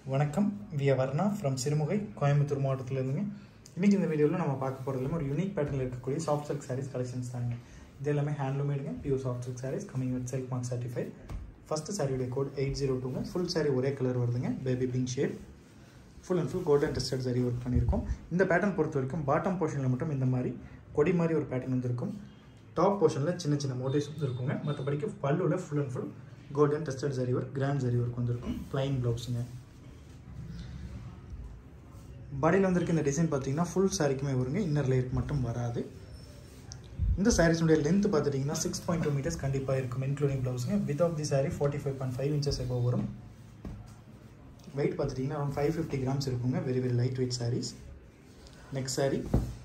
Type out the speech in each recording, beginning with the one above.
வணக்கம் விய வர்ணா ஃப்ரம் சிறுமுகை கோயம்புத்தூர் மாவட்டத்திலேருந்துங்க இன்றைக்கி இந்த வீடியோவில் நம்ம பார்க்க போகிறது எல்லாமே ஒரு யூனிக் பேட்டர்னில் இருக்கக்கூடிய சாஃப்ட் சில்க் சாரீஸ் கலெக்ஷன்ஸ் தாங்க இது எல்லாமே ஹேண்ட்லூமேடுங்க pure soft silk saris coming with silk mark certified first சாரியுடைய கோட் எயிட் ஜீரோ டூங்க ஃபுல் சாரி ஒரே கலர் வருதுங்க baby pink shade full and full golden tested sari work பண்ணியிருக்கோம் இந்த பேட்டர்ன் பொறுத்த வரைக்கும் பாட்டம் போர்ஷனில் மட்டும் இந்த மாதிரி கொடி மாதிரி ஒரு பேட்டர்ன் வந்துருக்கும் டாப் போர்ஷனில் சின்ன சின்ன மோட்டிவ்ஸ் வந்து இருக்குங்க மற்றபடிக்கு பல்லுவில் full and full golden tested sari work grand sari work வந்திருக்கும் ப்ளைன் ப்ளவுஸுங்க பாடியில் வந்திருக்க இந்த டிசைன் பார்த்தீங்கன்னா ஃபுல் சாரிக்குமே வருங்க இன்னர் லேயருக்கு மட்டும் வராது இந்த சாரீஸுடைய லென்த் பார்த்துட்டிங்கன்னா சிக்ஸ் பாயிண்ட் டூ மீட்டர்ஸ் கண்டிப்பாக இருக்கும் இன்க்ளூடிங் ப்ளவுஸுங்க width of the sari forty five point five inches எபோ வரும் வெயிட் பார்த்துட்டிங்கன்னா அரௌண்ட் ஃபைவ் ஃபிஃப்டி கிராம்ஸ் இருக்குங்க very very light weight saris next sari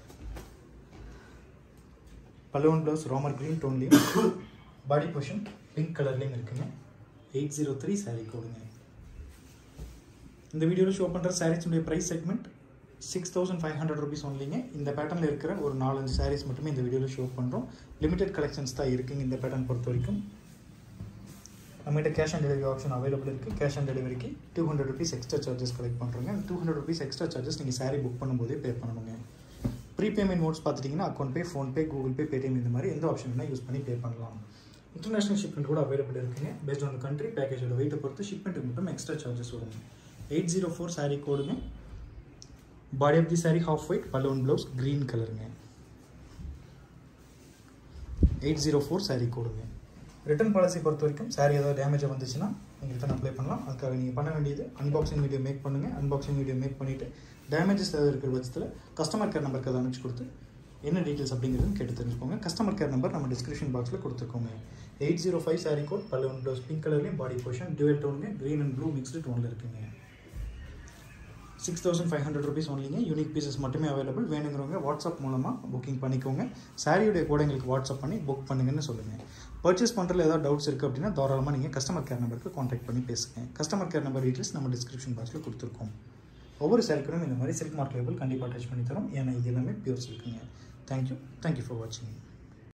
பலவன் ப்ளவுஸ் ரோமர் க்ரீன் டோன்லேயும் பாடி பொஷன் பிங்க் கலர்லேயும் இருக்குங்க எயிட் ஜீரோ த்ரீ சாரீ கொடுங்க இந்த வீடியோவில் ஷோ பண்ணுற சாரீஸுடைய price segment six thousand five hundred rupees ஒன்லிங்க இந்த பேட்டர்னில் இருக்கிற ஒரு நாலஞ்சு சாரீஸ் மட்டுமே இந்த வீடியோவில் ஷோ பண்ணுறோம் லிமிடெட் கலெக்ஷன்ஸ் தான் இருக்குங்க இந்த பேட்டர்ன் பொறுத்த வரைக்கும் நம்மகிட்ட cash on delivery option available இருக்குது கேஷ் ஆன் டெலிவரிக்கு two hundred rupees extra charges collect பண்ணுறோங்க two hundred rupees extra charges நீங்கள் சாரீ புக் பண்ணும்போதே பே பண்ணணுங்க ப்ரீபேமெண்ட் மோட்ஸ் பார்த்துட்டிங்கன்னா account pay PhonePe Google Pay Paytm இந்த மாதிரி எந்த ஆப்ஷன் வேணால் யூஸ் பண்ணி பே பண்ணலாம் இன்டர்நேஷனல் ஷிப்மெண்ட் கூட அவைலபிள் இருக்குங்க பேஸ்ட் ஆன் கண்ட்ரி பேக்கேஜோட வெயிட்டை பொறுத்து ஷிப்மெண்ட்டுக்கு மட்டும் எக்ஸ்ட்ரா சார்ஜஸ் வருங்க eight zero four sari கோடுங்க body of the sari half white balloon blouse green கலருங்க எயிட் ஜீரோ ஃபோர் சாரீ கோடுங்க ரிட்டர்ன் பாலிசி பொறுத்த வரைக்கும் சாரீ ஏதாவது டேமேஜாக வந்துச்சுன்னா நீங்கள் ரிட்டர்ன் அப்ளை பண்ணலாம் அதுக்காக நீங்கள் பண்ண வேண்டியது அன்பாக்சிங் வீடியோ மேக் பண்ணுங்கள் அன்பாக்சிங் வீடியோ மேக் பண்ணிவிட்டு டேமேஜஸ் ஏதாவது இருக்கிற பட்சத்தில் கஸ்டமர் கேர் நம்பருக்கு அதை அனுப்பிச்சு கொடுத்து என்ன டீட்டெயில்ஸ் அப்படிங்கிறது கேட்டு தெரிஞ்சுக்கோங்க கஸ்டமர் கேர் நம்பர் நம்ம டிஸ்கிரிப்ஷன் பாக்ஸில் கொடுத்துருக்கோங்க eight zero five sari code balloon blouse pink கலர்லேயும் பாடி போர்ஷன் டுவெல் டோனுங்க க்ரீன் அண்ட் ப்ளூ மிக்ஸ்டு டோனில் இருக்குங்க six thousand five hundred rupees ஒன்லிங்க யூனிக் பீசஸ் மட்டுமே அவைலபிள் வேணுங்கிறவங்க வாட்ஸ்அப் மூலமாக புக்கிங் பண்ணிக்கோங்க சாரியுடைய கூட எங்களுக்கு வாட்ஸ்அப் பண்ணி புக் பண்ணுங்கன்னு சொல்லுங்கள் பர்ச்சேஸ் பண்ணுறதுல ஏதாவது டவுட்ஸ் இருக்குது அப்படின்னா தாராளமாக நீங்கள் கஸ்டமர் கேர் நம்பருக்கு காண்டாக்ட் பண்ணி பேசுங்க கஸ்டமர் கேர் நம்பர் டீட்டெயில்ஸ் நம்ம டிஸ்கிரிப்ஷன் பாக்ஸில் கொடுத்துருக்கோம் ஒவ்வொரு சாரிக்கும் இந்த மாதிரி சில்க் மார்க் லேபிள் கண்டிப்பாக டச் பண்ணி தரோம் ஏன்னா இது எல்லாமே பியூர் சில்க்குங்க தேங்க்யூ தேங்க்யூ ஃபார் வாட்சிங்